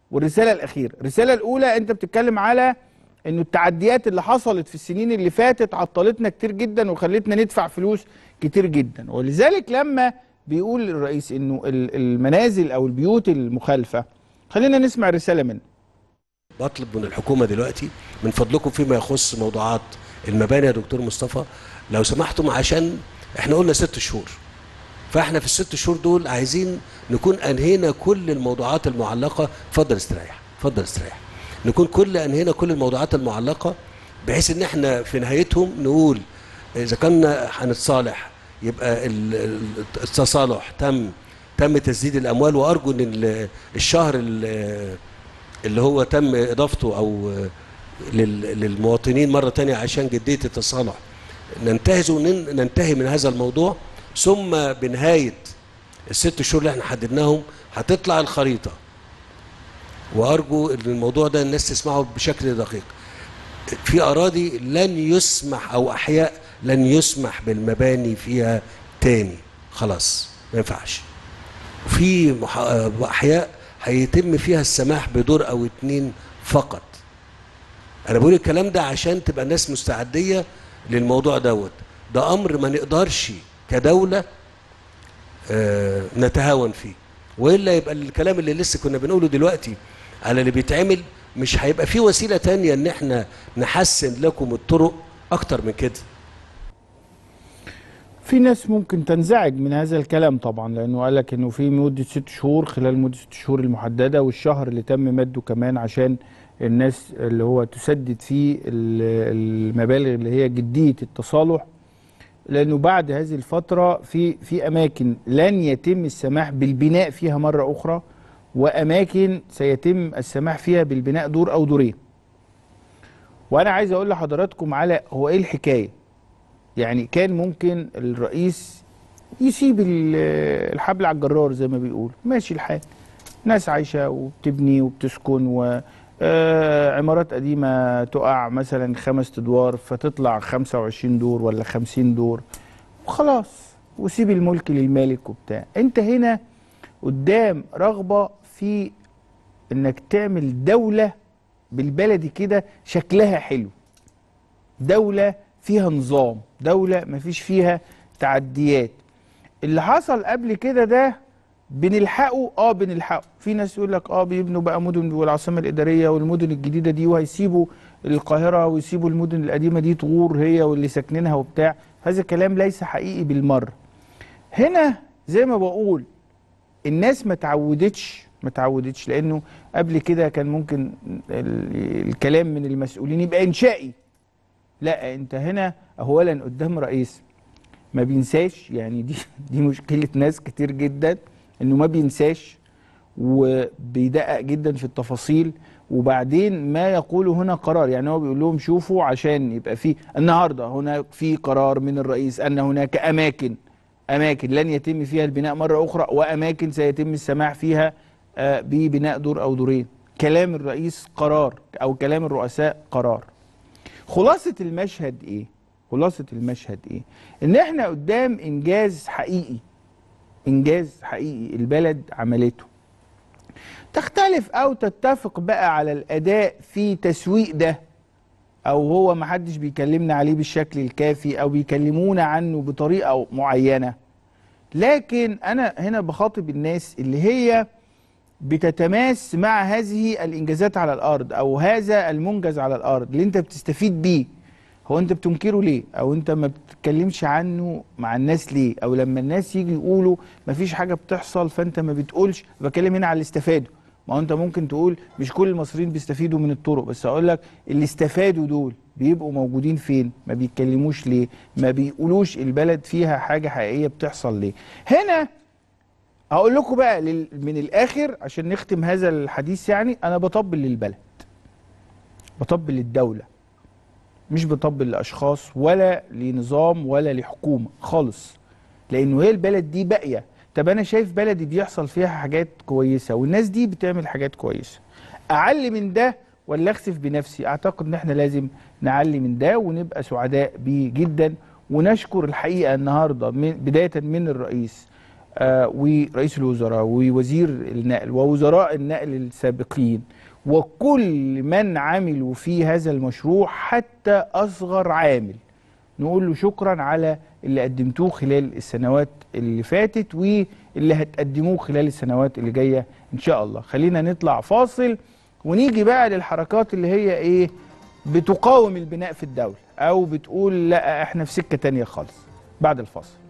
والرساله الاخيره الرساله الاولى انت بتتكلم على انه التعديات اللي حصلت في السنين اللي فاتت عطلتنا كتير جدا وخلتنا ندفع فلوس كتير جدا ولذلك لما بيقول الرئيس انه ال- المنازل او البيوت المخالفه خلينا نسمع رساله منه بطلب من الحكومه دلوقتي من فضلكم فيما يخص موضوعات المباني يا دكتور مصطفى لو سمحتم عشان احنا قلنا ست شهور فاحنا في الست شهور دول عايزين نكون انهينا كل الموضوعات المعلقه اتفضل استريح اتفضل استريح نكون كل انهينا كل الموضوعات المعلقه بحيث ان احنا في نهايتهم نقول اذا كنا هنتصالح يبقى ال- ال- التصالح تم تم تسديد الاموال وارجو ان ال- الشهر ال- اللي هو تم اضافته او لل- للمواطنين مره تانية عشان جديه التصالح ننتهز ونن- ننتهي من هذا الموضوع ثم بنهايه الست شهور اللي احنا حددناهم هتطلع الخريطه وارجو ان الموضوع ده الناس تسمعه بشكل دقيق في اراضي لن يسمح او احياء لن يسمح بالمباني فيها تاني خلاص ما ينفعش وفي مح- احياء هيتم فيها السماح بدور او اتنين فقط انا بقول الكلام ده عشان تبقى الناس مستعديه للموضوع دوت ده امر ما نقدرش كدوله آه، نتهاون فيه والا يبقى الكلام اللي لسه كنا بنقوله دلوقتي على اللي بيتعمل مش هيبقى في وسيله تانية ان احنا نحسن لكم الطرق اكتر من كده في ناس ممكن تنزعج من هذا الكلام طبعا لانه قال لك انه في مده ست شهور خلال مده ست شهور المحدده والشهر اللي تم مده كمان عشان الناس اللي هو تسدد فيه ال- المبالغ اللي هي جديه التصالح لانه بعد هذه الفتره في في اماكن لن يتم السماح بالبناء فيها مره اخرى واماكن سيتم السماح فيها بالبناء دور او دورين وانا عايز اقول لحضراتكم على هو ايه الحكايه يعني كان ممكن الرئيس يسيب ال- الحبل على الجرار زي ما بيقول ماشي الحال ناس عايشة وبتبني وبتسكن و آه، عمارات قديمة تقع مثلا خمس ادوار فتطلع 25 دور ولا 50 دور وخلاص وسيب الملك للمالك وبتاع انت هنا قدام رغبة في انك تعمل دولة بالبلدي كده شكلها حلو دولة فيها نظام دولة مفيش فيها تعديات اللي حصل قبل كده ده بنلحقه اه بنلحقه في ناس يقول لك اه بيبنوا بقى مدن والعاصمة الإدارية والمدن الجديدة دي وهيسيبوا القاهرة ويسيبوا المدن القديمة دي تغور هي واللي ساكنينها وبتاع هذا الكلام ليس حقيقي بالمرة هنا زي ما بقول الناس ما تعودتش ما تعودتش لانه قبل كده كان ممكن ال- الكلام من المسؤولين يبقى انشائي لا انت هنا اولا قدام رئيس ما بينساش يعني دي دي مشكله ناس كتير جدا انه ما بينساش وبيدقق جدا في التفاصيل وبعدين ما يقوله هنا قرار يعني هو بيقول لهم شوفوا عشان يبقى في النهارده هناك في قرار من الرئيس ان هناك اماكن اماكن لن يتم فيها البناء مره اخرى واماكن سيتم السماح فيها آه، ببناء دور او دورين كلام الرئيس قرار او كلام الرؤساء قرار خلاصة المشهد ايه خلاصة المشهد ايه ان احنا قدام انجاز حقيقي انجاز حقيقي البلد عملته تختلف او تتفق بقى على الاداء في تسويق ده او هو محدش بيكلمنا عليه بالشكل الكافي او بيكلمونا عنه بطريقة معينة لكن انا هنا بخاطب الناس اللي هي بتتماس مع هذه الانجازات على الارض او هذا المنجز على الارض اللي انت بتستفيد بيه هو انت بتنكره ليه او انت ما بتتكلمش عنه مع الناس ليه او لما الناس يجي يقولوا مفيش حاجه بتحصل فانت ما بتقولش بتكلم هنا على اللي استفادوا ما هو انت ممكن تقول مش كل المصريين بيستفيدوا من الطرق بس اقول لك اللي استفادوا دول بيبقوا موجودين فين ما بيتكلموش ليه ما بيقولوش البلد فيها حاجه حقيقيه بتحصل ليه هنا هقول لكم بقى لل- من الاخر عشان نختم هذا الحديث يعني انا بطبل للبلد بطبل للدوله مش بطبل لاشخاص ولا لنظام ولا لحكومه خالص لانه هي البلد دي باقيه طب انا شايف بلدي بيحصل فيها حاجات كويسه والناس دي بتعمل حاجات كويسه اعلي من ده ولا اخسف بنفسي اعتقد ان احنا لازم نعلي من ده ونبقى سعداء بيه جدا ونشكر الحقيقه النهارده من بدايه من الرئيس آه، ورئيس الوزراء ووزير النقل ووزراء النقل السابقين وكل من عملوا في هذا المشروع حتى أصغر عامل نقول له شكرا على اللي قدمتوه خلال السنوات اللي فاتت واللي هتقدموه خلال السنوات اللي جاية إن شاء الله خلينا نطلع فاصل ونيجي بقى للحركات اللي هي إيه بتقاوم البناء في الدولة أو بتقول لا إحنا في سكة تانية خالص بعد الفاصل